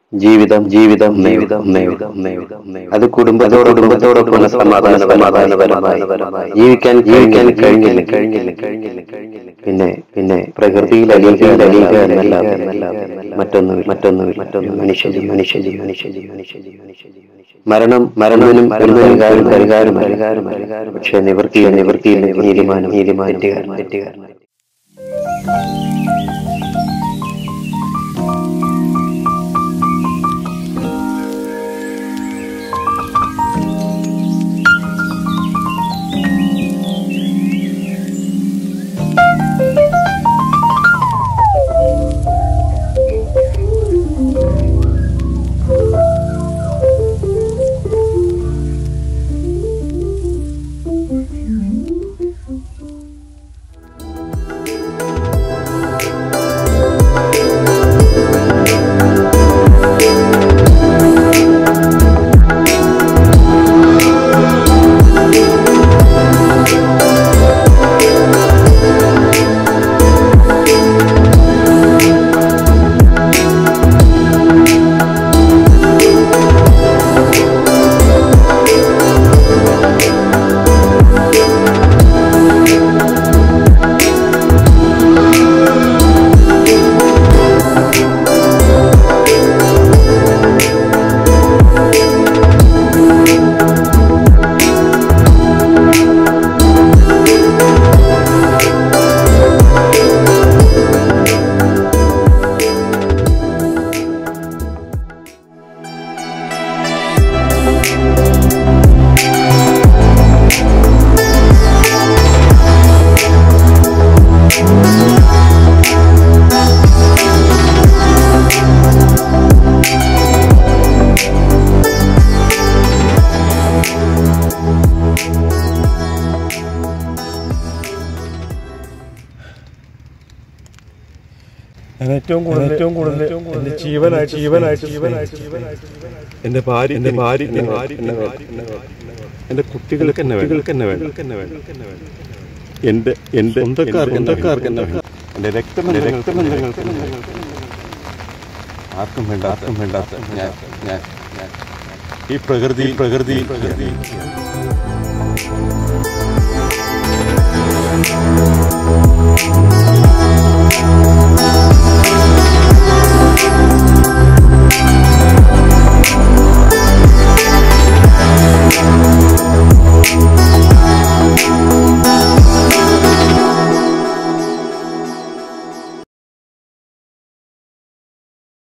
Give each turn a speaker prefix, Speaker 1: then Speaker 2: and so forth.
Speaker 1: ജീവിതം ജീവിതം ജീവിതം അത് കുടുംബത്തോട് കുടുംബത്തോടൊപ്പം സമാധാന സമാധാനപരമായി ജീവിക്കാൻ ജീവിക്കാൻ കഴിഞ്ഞില്ല കഴിഞ്ഞില്ല കഴിഞ്ഞില്ല കഴിഞ്ഞില്ല പിന്നെ പിന്നെ പ്രകൃതിയിൽ അലിയുക അലിയുക എന്നല്ല മറ്റൊന്നും മറ്റൊന്നും മറ്റൊന്നും മനുഷ്യജി മനുഷ്യജി മനുഷ്യജി മനുഷ്യജി മനുഷ്യജി മരണം മരണനും പരിഹാരം പരിഹാരം പരിഹാരം പരിഹാരം പക്ഷെ നിവൃത്തിയിൽ നിവൃത്തിയിൽ നീതിമാനം നീതിമാനം തെറ്റുകാരൻ തെറ്റുകാരൻ
Speaker 2: ഞാൻ ഏറ്റവും കൂടുതൽ ഏറ്റവും കൂടുതൽ എന്റെ ജീവനായിട്ട് ജീവനായിട്ട് ജീവനായിട്ട് എന്റെ ഭാര്യ എന്റെ ഭാര്യ എന്നെ വേണം. എന്റെ കുട്ടികൾക്ക് എന്നെ വേണം എന്നെ വേണം എന്നെ വേണം എന്റെ എന്റെ സ്വന്തക്കാർക്ക് സ്വന്തക്കാർക്ക് എന്നെ വേണം എന്റെ രക്തബന്ധങ്ങൾക്ക് ബന്ധങ്ങൾക്ക് എന്നെ വേണം. ആർക്കും വേണ്ട ആർക്കും വേണ്ടാത്ത ഞാൻ ഞാൻ ഞാൻ ഈ പ്രകൃതി പ്രകൃതി പ്രകൃതി